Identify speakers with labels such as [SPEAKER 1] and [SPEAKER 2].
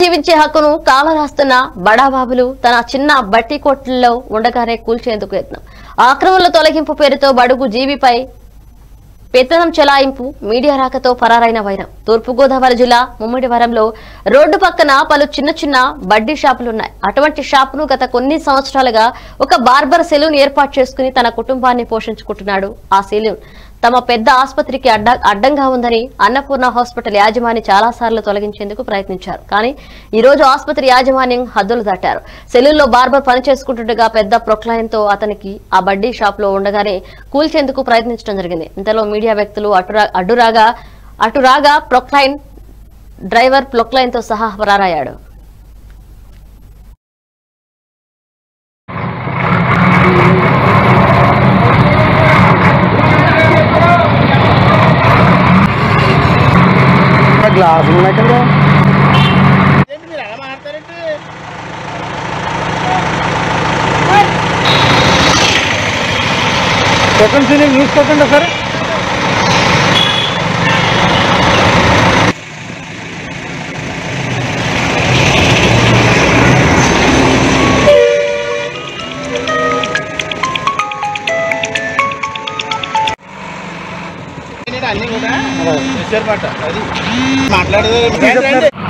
[SPEAKER 1] జీవించే హక్కును కాలరాస్తున్న బడాబాబులు తన చిన్న బట్టి కొట్లలో ఉండగానే కూల్చేందుకు యత్నం ఆక్రమణల తొలగింపు పేరుతో బడుగు జీవిపై పెత్తనం చెలాయింపు మీడియా రాకతో పరారైన వైరం తూర్పుగోదావరి జిల్లా ముమ్మిడివరంలో రోడ్డు పక్కన పలు చిన్న చిన్న బడ్డీ షాపులున్నాయి అటువంటి షాపును గత కొన్ని సంవత్సరాలుగా ఒక బార్బర్ సెలూన్ ఏర్పాటు చేసుకుని తన కుటుంబాన్ని పోషించుకుంటున్నాడు ఆ సెలూన్ తమ పెద్ద ఆసుపత్రికి అడ్డ అడ్డంగా ఉందని అన్నపూర్ణ హాస్పిటల్ యాజమాని చాలా సార్లు తొలగించేందుకు ప్రయత్నించారు కానీ ఈ రోజు ఆసుపత్రి యాజమాన్యం హద్దులు దాటారు సెలూన్లో బార్బర్ పని చేసుకుంటుండగా పెద్ద ప్రొక్లయంతో అతనికి ఆ బడ్డీ షాప్ లో ఉండగానే కూల్చేందుకు ప్రయత్నించడం జరిగింది ఇంతలో మీడియా వ్యక్తులు అటురా అడ్డురాగా అటురాగా ప్రొక్లైన్ డ్రైవర్ ప్రొక్లైన్ తో సహా పరారయ్యాడు
[SPEAKER 2] గ్లాసులు ఉన్నాయి కదా
[SPEAKER 3] ఏంటి మీరు అలా మాట్లాడతారండి
[SPEAKER 2] సెకండ్ సీలింగ్ న్యూస్ పెట్టండి సార్
[SPEAKER 3] ఏంటంటే అన్నీ కూడా చూసారు పట్ట అది మాట్లాడదు